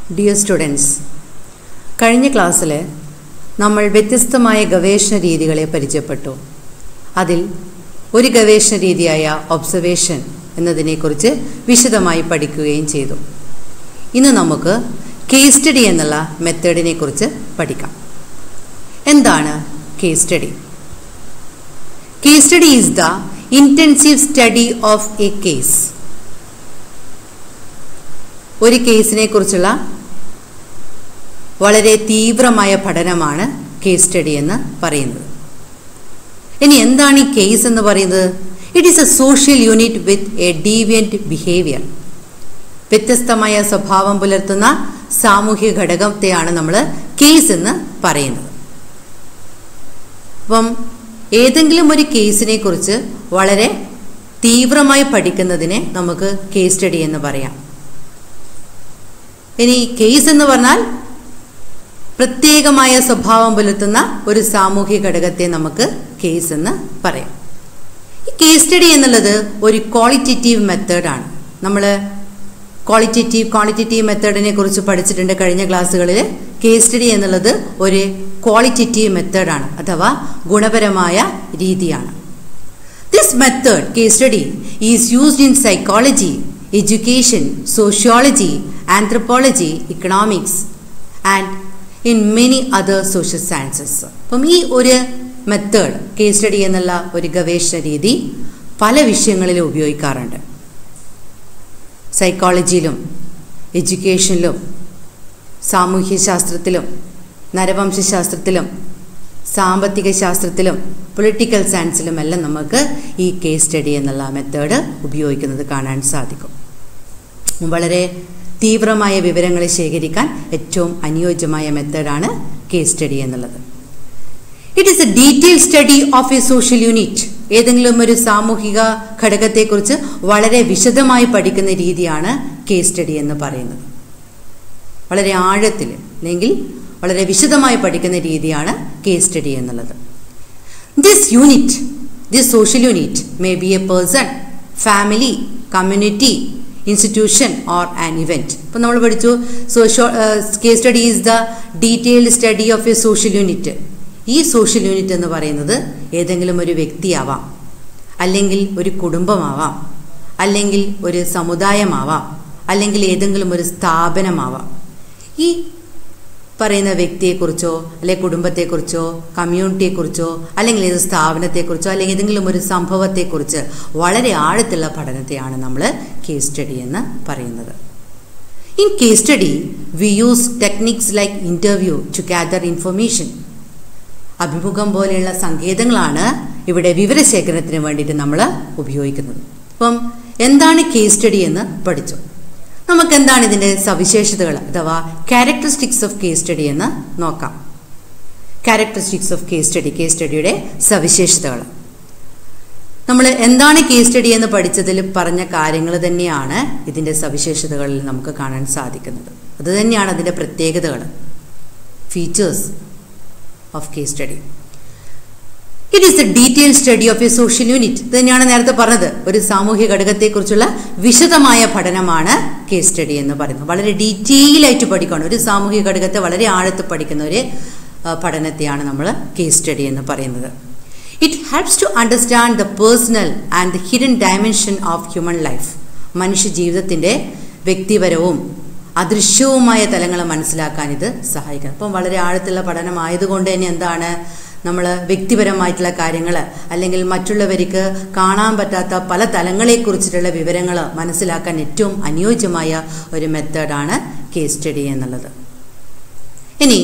Dear students കഴിഞ്ഞ ക്ലാസ്സിൽ നമ്മൾ വ്യത്യസ്തമായ ഗവേഷണ രീതികളെ പരിചയപ്പെട്ടു അതിൽ ഒരു ഗവേഷണ രീതിയായ ഒബ്സർവേഷൻ എന്നതിനെക്കുറിച്ച് വിശദമായി പഠിക്കുകയും ചെയ്തു ഇന്ന് നമുക്ക് കേസ് സ്റ്റഡി എന്നുള്ള മെത്തേഡിനെ കുറിച്ച് പഠിക്കാം എന്താണ് case study case study is the intensive study of a case ഒരു കേസിനെ കുറിച്ചുള്ള വളരെ തീവ്രമായ പഠനമാണ് കേസ് സ്റ്റഡി എന്ന് പറയുന്നത് ഇനി എന്താണ് ഈ കേസ് എന്ന് പറയുന്നത് it is a social unit with a deviant behaviour വ്യത്യസ്തമായ സ്വഭാവം പുലർത്തുന്ന സാമൂഹ്യ ഘടകത്തെയാണ് നമ്മൾ കേസ് എന്ന് പറയുന്നത് അപ്പം ഏതെങ്കിലും ഒരു കേസിനെ കുറിച്ച് വളരെ തീവ്രമായി പഠിക്കുന്നതിനെ നമുക്ക് കേസ് സ്റ്റഡി എന്ന് പറയാം ഇനി കേസ് എന്ന് പറഞ്ഞാൽ പ്രത്യേകമായ സ്വഭാവം പുലർത്തുന്ന ഒരു സാമൂഹ്യ ഘടകത്തെ നമുക്ക് കേസ് എന്ന് പറയാം ഈ കേസ് സ്റ്റഡി എന്നുള്ളത് ഒരു ക്വാളിറ്റേറ്റീവ് മെത്തേഡാണ് നമ്മൾ ക്വാളിറ്റേറ്റീവ് ക്വാളിറ്റേറ്റീവ് മെത്തേഡിനെ കുറിച്ച് പഠിച്ചിട്ടുണ്ട് കഴിഞ്ഞ ക്ലാസ്സുകളിൽ കേസ് സ്റ്റഡി എന്നുള്ളത് ഒരു ക്വാളിറ്റേറ്റീവ് മെത്തേഡാണ് അഥവാ ഗുണപരമായ രീതിയാണ് this method case study is used in psychology education sociology anthropology economics and in many other social sciences അപ്പം ഈ ഒരു മെത്തേഡ് കേസ് സ്റ്റഡി എന്നുള്ള ഒരു ഗവേഷണ രീതി പല വിഷയങ്ങളിലും ഉപയോഗിക്കാറുണ്ട് സൈക്കോളജിയിലും എഡ്യൂക്കേഷനിലും സാമൂഹ്യശാസ്ത്രത്തിലും നരവംശശാസ്ത്രത്തിലും സാമ്പത്തിക ശാസ്ത്രത്തിലും പൊളിറ്റിക്കൽ സയൻസിലും എല്ലാം നമുക്ക് ഈ കേസ് സ്റ്റഡി എന്നുള്ള മെത്തേഡ് ഉപയോഗിക്കുന്നത് കാണാൻ സാധിക്കും വളരെ തീവ്രമായ വിവരങ്ങൾ ശേഖരിക്കാൻ ഏറ്റവും അനുയോജ്യമായ മെത്തേഡാണ് കേസ് സ്റ്റഡി എന്നുള്ളത് it is a detail study of a social unit ഏതെങ്കിലും ഒരു സാമൂഹിക ഘടകത്തെക്കുറിച്ച് വളരെ വിശദമായി പഠിക്കുന്ന രീതിയാണ് കേസ് സ്റ്റഡി എന്ന് പറയുന്നത് വളരെ ആഴത്തിൽ അല്ലെങ്കിൽ വളരെ വിശദമായി പഠിക്കുന്ന രീതിയാണ് കേസ് സ്റ്റഡി എന്നുള്ളത് this unit this social unit may be a person family community institution or an event ഇപ്പം നമ്മൾ പഠിച്ചു socio case study is the detailed study of a social unit ഈ സോഷ്യൽ യൂണിറ്റ് എന്ന് പറയുന്നത് ഏതെങ്കിലും ഒരു വ്യക്തിയാവാം അല്ലെങ്കിൽ ഒരു കുടുംബമാവാം അല്ലെങ്കിൽ ഒരു സമുദായമാവാം അല്ലെങ്കിൽ ഏതെങ്കിലും ഒരു സ്ഥാപനമാവാം ഈ പറയുന്ന വ്യക്തിയെക്കുറിച്ചോ അല്ലെങ്കിൽ കുടുംബത്തെക്കുറിച്ചോ കമ്മ്യൂണിറ്റിയെക്കുറിച്ചോ അല്ലെങ്കിൽ ഏത് സ്ഥാപനത്തെക്കുറിച്ചോ അല്ലെങ്കിൽ ഏതെങ്കിലും ഒരു സംഭവത്തെക്കുറിച്ച് വളരെ ആഴത്തുള്ള പഠനത്തെയാണ് നമ്മൾ കേസ് സ്റ്റഡി എന്ന് പറയുന്നത് in case study we use techniques like interview to gather information അഭിമുഖം പോലെയുള്ള സങ്കേതങ്ങളാണ് ഇവിടെ വിവരശേഖരണത്തിന് വേണ്ടിയിട്ട് നമ്മൾ ഉപയോഗിക്കുന്നത് അപ്പം എന്താണ് കേസ് സ്റ്റഡി എന്ന് പഠിച്ചു നമുക്ക് എന്താണ് ഇതിൻ്റെ സവിശേഷതകൾ അഥവാ ക്യാരക്ടറിസ്റ്റിക്സ് ഓഫ് കേസ് സ്റ്റഡി എന്ന് നോക്കാം characteristics of case study case സ്റ്റഡിയുടെ സവിശേഷതകൾ നമ്മൾ എന്താണ് കേസ് സ്റ്റഡി എന്ന് പഠിച്ചതിൽ പറഞ്ഞ കാര്യങ്ങൾ തന്നെയാണ് ഇതിൻ്റെ സവിശേഷതകളിൽ നമുക്ക് കാണാൻ സാധിക്കുന്നത് അത് തന്നെയാണ് അതിൻ്റെ പ്രത്യേകതകൾ features of case study it is a detail study of a social unit ഇത് തന്നെയാണ് നേരത്തെ പറഞ്ഞത് ഒരു സാമൂഹ്യ ഘടകത്തെക്കുറിച്ചുള്ള വിശദമായ പഠനമാണ് കേസ് സ്റ്റഡി എന്ന് പറയുന്നത് വളരെ ഡീറ്റെയിൽ ആയിട്ട് പഠിക്കണം ഒരു സാമൂഹ്യ ഘടകത്തെ വളരെ ആഴത്ത് പഠിക്കുന്ന ഒരു പഠനത്തെയാണ് നമ്മൾ കേസ് സ്റ്റഡി എന്ന് പറയുന്നത് it helps to understand the personal and the hidden dimension of human life മനുഷ്യ ജീവിതത്തിൻ്റെ വ്യക്തിപരവും അദൃശ്യവുമായ തലങ്ങൾ മനസ്സിലാക്കാൻ ഇത് സഹായിക്കണം അപ്പം വളരെ ആഴത്തുള്ള പഠനമായതുകൊണ്ട് തന്നെ എന്താണ് നമ്മൾ വ്യക്തിപരമായിട്ടുള്ള കാര്യങ്ങൾ അല്ലെങ്കിൽ മറ്റുള്ളവർക്ക് കാണാൻ പറ്റാത്ത പല തലങ്ങളെക്കുറിച്ചിട്ടുള്ള വിവരങ്ങൾ മനസ്സിലാക്കാൻ ഏറ്റവും അനുയോജ്യമായ ഒരു മെത്തേഡാണ് കേസ് സ്റ്റഡി എന്നുള്ളത് ഇനി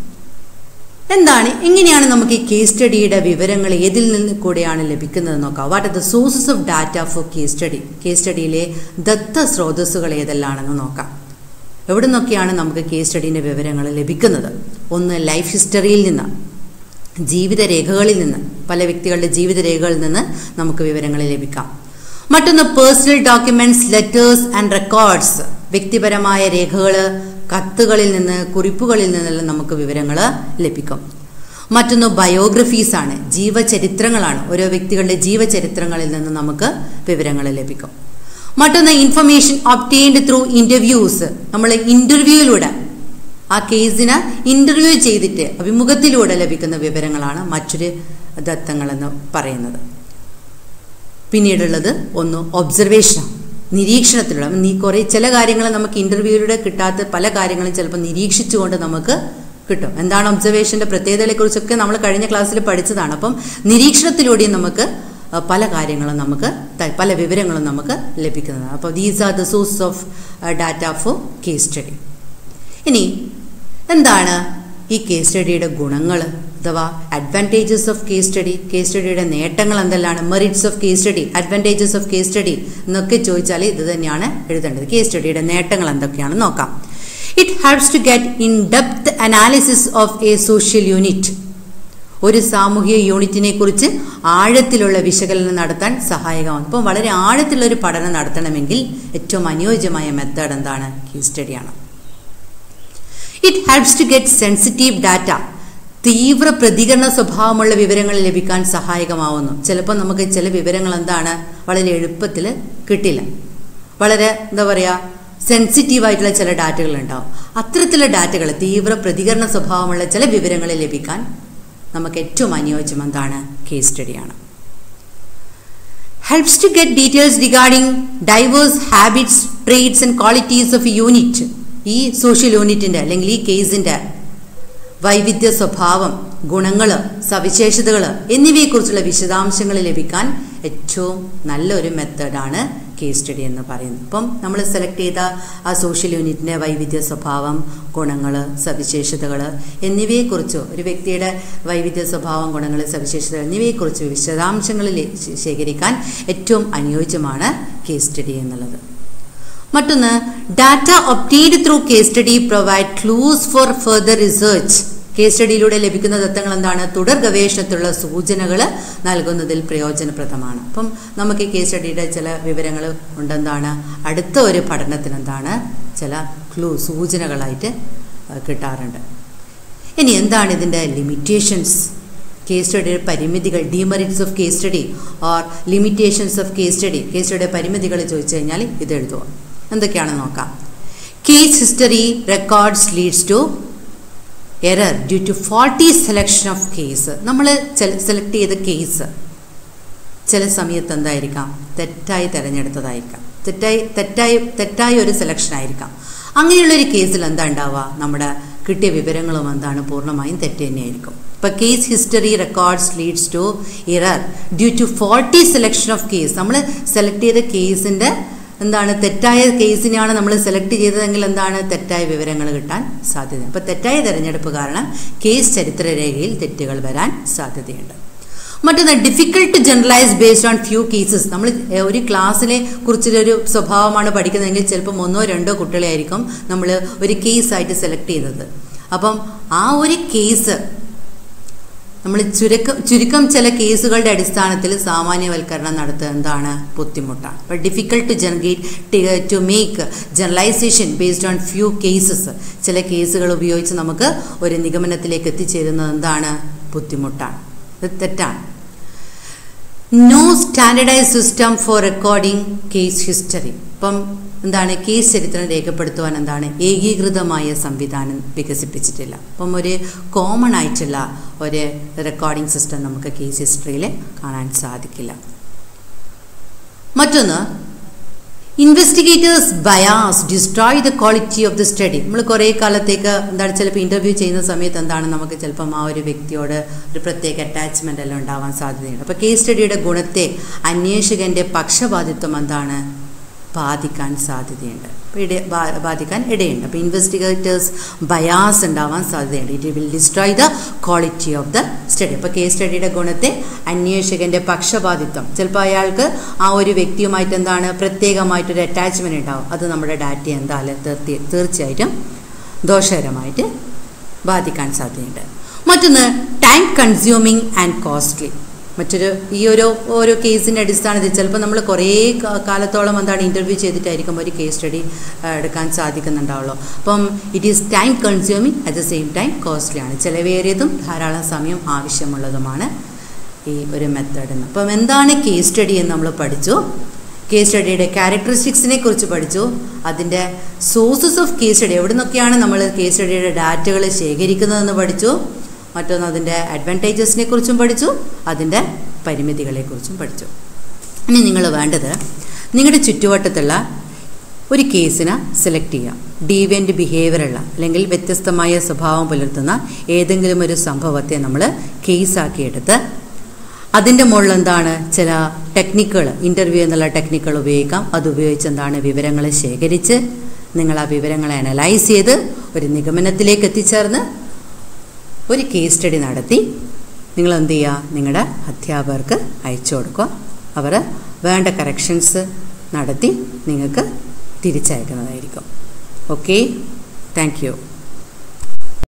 എന്താണ് എങ്ങനെയാണ് നമുക്ക് ഈ കേസ് സ്റ്റഡിയുടെ വിവരങ്ങൾ ഏതിൽ നിന്ന് കൂടെയാണ് ലഭിക്കുന്നത് നോക്കാം what are the sources of data for case study case സ്റ്റഡിയിലെ ദത്ത സ്രോതസ്സുകൾ ഏതെല്ലാമാണെന്ന് നോക്കാം എവിടെ നിന്നൊക്കെയാണ് നമുക്ക് കേസ് സ്റ്റഡീൻ്റെ വിവരങ്ങൾ ലഭിക്കുന്നത് ഒന്ന് ലൈഫ് ഹിസ്റ്ററിയിൽ നിന്ന് ജീവിതരേഖകളിൽ നിന്ന് പല വ്യക്തികളുടെ ജീവിതരേഖകളിൽ നിന്ന് നമുക്ക് വിവരങ്ങൾ ലഭിക്കാം മറ്റൊന്ന് personal documents letters and records വ്യക്തിപരമായ രേഖകൾ കത്തുകളിൽ നിന്ന് കുറിപ്പുകളിൽ നിന്നെല്ലാം നമുക്ക് വിവരങ്ങൾ ലഭിക്കും മറ്റൊന്ന് ബയോഗ്രഫീസ് ആണ് ജീവചരിത്രങ്ങളാണ് ഓരോ വ്യക്തികളുടെ ജീവചരിത്രങ്ങളിൽ നിന്ന് നമുക്ക് വിവരങ്ങൾ ലഭിക്കും മറ്റൊന്ന് ഇൻഫർമേഷൻ ഒപ്റ്റെയിൻഡ് ത്രൂ ഇൻ്റർവ്യൂസ് നമ്മൾ ഇൻ്റർവ്യൂയിലൂടെ ആ കേസിന് ഇൻ്റർവ്യൂ ചെയ്തിട്ട് അഭിമുഖത്തിലൂടെ ലഭിക്കുന്ന വിവരങ്ങളാണ് മറ്റൊരു ദത്തങ്ങളെന്ന് പറയുന്നത് പിന്നീടുള്ളത് ഒന്ന് ഒബ്സർവേഷനാണ് നിരീക്ഷണത്തിലുള്ള നീ കുറേ ചില കാര്യങ്ങൾ നമുക്ക് ഇൻ്റർവ്യൂയിലൂടെ കിട്ടാത്ത പല കാര്യങ്ങളും ചിലപ്പോൾ നിരീക്ഷിച്ചുകൊണ്ട് നമുക്ക് കിട്ടും എന്താണ് ഒബ്സർവേഷൻ്റെ പ്രത്യേകതകളെക്കുറിച്ചൊക്കെ നമ്മൾ കഴിഞ്ഞ ക്ലാസ്സിൽ പഠിച്ചതാണ് അപ്പം നിരീക്ഷണത്തിലൂടെയും നമുക്ക് അഹ്, പല കാര്യങ്ങളും നമുക്ക് ത- പല വിവരങ്ങളും നമുക്ക് ലഭിക്കുന്നതാണ് അപ്പോൾ these are the source of data for case study ഇനി എന്താണ് ഈ കേസ് സ്റ്റഡിയുടെ ഗുണങ്ങൾ അഥവാ advantages of case study case സ്റ്റഡിയുടെ നേട്ടങ്ങൾ എന്തെല്ലാണ് merits of case study advantages of case study എന്നൊക്കെ ചോദിച്ചാൽ ഇത് തന്നെയാണ് എഴുതേണ്ടത് കേസ് സ്റ്റഡിയുടെ നേട്ടങ്ങൾ എന്തൊക്കെയാണെന്ന് നോക്കാം it haves to get in depth analysis of a social unit ഒരു സാമൂഹിക യൂണിറ്റിനെ കുറിച്ച് ആഴത്തിലുള്ള വിശകലനം നടത്താൻ സഹായകമാണ് അപ്പം വളരെ ആഴത്തിലുള്ള ഒരു പഠനം നടത്തണമെങ്കിൽ ഏറ്റവും അനുയോജ്യമായ മെത്തേഡ് എന്താണ് കേസ് സ്റ്റഡിയാണ് it helps to get sensitive data തീവ്ര പ്രതികരണ സ്വഭാവമുള്ള വിവരങ്ങൾ ലഭിക്കാൻ സഹായകമാവുന്നു ചിലപ്പോൾ നമുക്ക് ചില വിവരങ്ങൾ എന്താണ് വളരെ എളുപ്പത്തിൽ കിട്ടില്ല വളരെ എന്താ പറയുക സെൻസിറ്റീവ് ആയിട്ടുള്ള ചില ഡാറ്റകൾ ഉണ്ടാവും അത്തരത്തിലുള്ള ഡാറ്റകൾ തീവ്ര പ്രതികരണ സ്വഭാവമുള്ള ചില വിവരങ്ങൾ ലഭിക്കാൻ നമുക്ക് ഏറ്റവും അനുയോജ്യം എന്താണ് കേസ് സ്റ്റഡിയാണ് helps to get details regarding diverse habits, traits and qualities of a unit. ഈ സോഷ്യൽ യൂണിറ്റിൻ്റെ അല്ലെങ്കിൽ ഈ കേസിൻ്റെ വൈവിധ്യ സ്വഭാവം ഗുണങ്ങൾ സവിശേഷതകൾ എന്നിവയെക്കുറിച്ചുള്ള വിശദാംശങ്ങൾ ലഭിക്കാൻ ഏറ്റവും നല്ലൊരു മെത്തേഡാണ് കേസ് സ്റ്റഡി എന്ന് പറയുന്നത് അപ്പം നമ്മൾ സെലക്ട് ചെയ്ത ആ സോഷ്യൽ യൂണിറ്റിൻ്റെ വൈവിധ്യ സ്വഭാവം ഗുണങ്ങൾ സവിശേഷതകൾ എന്നിവയെക്കുറിച്ചോ ഒരു വ്യക്തിയുടെ വൈവിധ്യ സ്വഭാവം ഗുണങ്ങൾ സവിശേഷതകൾ എന്നിവയെക്കുറിച്ച് വിശദാംശങ്ങൾ ലേ- ശേഖരിക്കാൻ ഏറ്റവും അനുയോജ്യമാണ് കേസ് സ്റ്റഡി എന്നുള്ളത് മറ്റൊന്ന് data obtained through case study provide clues for further research case സ്റ്റഡിയിലൂടെ ലഭിക്കുന്ന ദത്തങ്ങൾ എന്താണ് തുടർ ഗവേഷണത്തിലുള്ള സൂചനകൾ നൽകുന്നതിൽ പ്രയോജനപ്രദമാണ് അപ്പം നമുക്ക് ഈ കേസ് സ്റ്റഡിയുടെ ചില വിവരങ്ങൾ ഉണ്ടെന്താണ് അടുത്ത ഒരു പഠനത്തിന് എന്താണ് ചില ക്ലൂ സൂചനകളായിട്ട് അഹ് കിട്ടാറുണ്ട് ഇനി എന്താണ് ഇതിൻ്റെ ലിമിറ്റേഷൻസ് കേസ് സ്റ്റഡിയുടെ പരിമിതികൾ demerits of case study or limitations of case study case സ്റ്റഡിയുടെ പരിമിതികൾ ചോദിച്ചു കഴിഞ്ഞാൽ ഇത് എഴുതുക എന്തൊക്കെയാണെന്ന് നോക്കാം case history records leads to error due to faulty selection of case നമ്മൾ സെലക്ട് ചെയ്ത കേസ് ചില സമയത്ത് എന്തായിരിക്കാം തെറ്റായി തിരഞ്ഞെടുത്തതായിരിക്കാം തെറ്റായി തെറ്റായി തെറ്റായ ഒരു സെലക്ഷൻ ആയിരിക്കാം അങ്ങനെയുള്ള ഒരു കേസിൽ എന്താ ഉണ്ടാവുക നമ്മുടെ കിട്ടിയ വിവരങ്ങളും എന്താണ് പൂർണ്ണമായും തെറ്റ് തന്നെയായിരിക്കും ഇപ്പം case history records leads to error due to faulty selection of case നമ്മൾ സെലക്ട് ചെയ്ത കേസിൻ്റെ എന്താണ് തെറ്റായ കേസിനെയാണ് നമ്മൾ സെലക്ട് ചെയ്തതെങ്കിൽ എന്താണ് തെറ്റായ വിവരങ്ങൾ കിട്ടാൻ സാധ്യത അപ്പോൾ തെറ്റായ തിരഞ്ഞെടുപ്പ് കാരണം കേസ് ചരിത്രരേഖയിൽ തെറ്റുകൾ വരാൻ സാധ്യതയുണ്ട് മറ്റൊന്ന് difficult generalise based on few cases നമ്മൾ ഒരു ക്ലാസ്സിനെ കുറിച്ചൊരു സ്വഭാവമാണ് പഠിക്കുന്നതെങ്കിൽ ചിലപ്പം ഒന്നോ രണ്ടോ കുട്ടികളെ ആയിരിക്കും നമ്മൾ ഒരു കേസായിട്ട് സെലക്ട് ചെയ്തത് അപ്പം ആ ഒരു കേസ് നമ്മൾ ചുരുക്കം ചുരുക്കം ചില കേസുകളുടെ അടിസ്ഥാനത്തിൽ സാമാന്യവൽക്കരണം നടത്തുക എന്താണ് ബുദ്ധിമുട്ടാണ് അപ്പോൾ difficult to generate to make generalisation based on few cases ചില കേസുകൾ ഉപയോഗിച്ച് നമുക്ക് ഒരു നിഗമനത്തിലേക്ക് എത്തിച്ചേരുന്നത് എന്താണ് ബുദ്ധിമുട്ടാണ് ഇത് തെറ്റാണ് no standardise system for recording case history ഇപ്പം എന്താണ് കേസ് ചരിത്രം രേഖപ്പെടുത്തുവാൻ എന്താണ് ഏകീകൃതമായ സംവിധാനം വികസിപ്പിച്ചിട്ടില്ല അപ്പം ഒരു കോമൺ ആയിട്ടുള്ള ഒരു റെക്കോർഡിംഗ് സിസ്റ്റം നമുക്ക് കേസ് ഹിസ്റ്ററിയിൽ കാണാൻ സാധിക്കില്ല മറ്റൊന്ന് investigators bias destroy the quality of the study നമ്മൾ കുറേ കാലത്തേക്ക് എന്താണ് ചിലപ്പോൾ ഇൻ്റർവ്യൂ ചെയ്യുന്ന സമയത്ത് എന്താണ് നമുക്ക് ചിലപ്പം ആ ഒരു വ്യക്തിയോട് ഒരു പ്രത്യേക അറ്റാച്ച്മെൻ്റ് എല്ലാം ഉണ്ടാവാൻ സാധ്യതയുണ്ട് അപ്പോൾ കേസ് സ്റ്റഡിയുടെ ഗുണത്തെ അന്വേഷകൻ്റെ പക്ഷപാതിത്വം എന്താണ് ബാധിക്കാൻ സാധ്യതയുണ്ട് അപ്പോൾ ഇട ബാ- ബാധിക്കാൻ ഇടയുണ്ട് അപ്പോൾ ഇൻവെസ്റ്റിഗേറ്റേഴ്സ് ബയാസ് ഉണ്ടാവാൻ സാധ്യതയുണ്ട് it will destroy the quality of the study അപ്പോൾ കേസ് സ്റ്റഡിയുടെ ഗുണത്തെ അന്വേഷകൻ്റെ പക്ഷപാതിത്വം ചിലപ്പോൾ അയാൾക്ക് ആ ഒരു വ്യക്തിയുമായിട്ട് എന്താണ് പ്രത്യേകമായിട്ടൊരു അറ്റാച്ച്മെൻറ്റ് ഉണ്ടാവും അത് നമ്മുടെ ഡാറ്റയെ എന്തായാലും തീർത്തി തീർച്ചയായിട്ടും ദോഷകരമായിട്ട് ബാധിക്കാൻ സാധ്യതയുണ്ട് മറ്റൊന്ന് ടൈം കൺസ്യൂമിങ് ആൻഡ് കോസ്റ്റ്ലി മറ്റൊരു ഈ ഒരു ഓരോ കേസിൻ്റെ അടിസ്ഥാനത്തിൽ ചിലപ്പോൾ നമ്മൾ കുറേ കാ- കാലത്തോളം എന്താണ് ഇൻ്റർവ്യൂ ചെയ്തിട്ടായിരിക്കും ഒരു കേസ് സ്റ്റഡി എടുക്കാൻ സാധിക്കുന്നുണ്ടാവുള്ളൂ അപ്പം it is time consuming at the same time costly ആണ് ചിലവേറിയതും ധാരാളം സമയം ആവശ്യമുള്ളതുമാണ് ഈ ഒരു മെത്തേഡ് എന്ന് അപ്പം എന്താണ് കേസ് സ്റ്റഡി എന്ന് നമ്മൾ പഠിച്ചു കേസ് സ്റ്റഡിയുടെ ക്യാരക്ടറിസ്റ്റിക്സിനെ കുറിച്ച് പഠിച്ചു അതിൻ്റെ സോഴ്സസ് ഓഫ് കേസ് സ്റ്റഡി എവിടെ നിന്നൊക്കെയാണ് നമ്മൾ കേസ് സ്റ്റഡിയുടെ ഡാറ്റകൾ ശേഖരിക്കുന്നതെന്ന് പഠിച്ചു മറ്റൊന്ന് അതിൻ്റെ അഡ്വാൻറ്റേജസിനെ കുറിച്ചും പഠിച്ചു അതിൻ്റെ പരിമിതികളെക്കുറിച്ചും പഠിച്ചു ഇനി നിങ്ങൾ വേണ്ടത് നിങ്ങളുടെ ചുറ്റുവട്ടത്തുള്ള ഒരു കേസിനെ സെലക്ട് ചെയ്യാം ഡീവിയൻ്റ് ബിഹേവിയറുള്ള അല്ലെങ്കിൽ വ്യത്യസ്തമായ സ്വഭാവം പുലർത്തുന്ന ഏതെങ്കിലും ഒരു സംഭവത്തെ നമ്മൾ കേസാക്കിയെടുത്ത് അതിൻ്റെ മുകളിൽ എന്താണ് ചില ടെക്നിക്കുകൾ ഇൻ്റർവ്യൂ എന്നുള്ള ടെക്നിക്കുകൾ ഉപയോഗിക്കാം അത് ഉപയോഗിച്ച് എന്താണ് വിവരങ്ങൾ ശേഖരിച്ച് നിങ്ങൾ ആ വിവരങ്ങളെ അനലൈസ് ചെയ്ത് ഒരു നിഗമനത്തിലേക്ക് എത്തിച്ചേർന്ന് ഒരു കേസ് സ്റ്റഡി നടത്തി നിങ്ങൾ എന്ത് ചെയ്യുക നിങ്ങളുടെ അധ്യാപകർക്ക് അയച്ചു കൊടുക്കുക അവർ വേണ്ട കറക്ഷൻസ് നടത്തി നിങ്ങൾക്ക് തിരിച്ചയക്കുന്നതായിരിക്കും ഓക്കെ താങ്ക് യു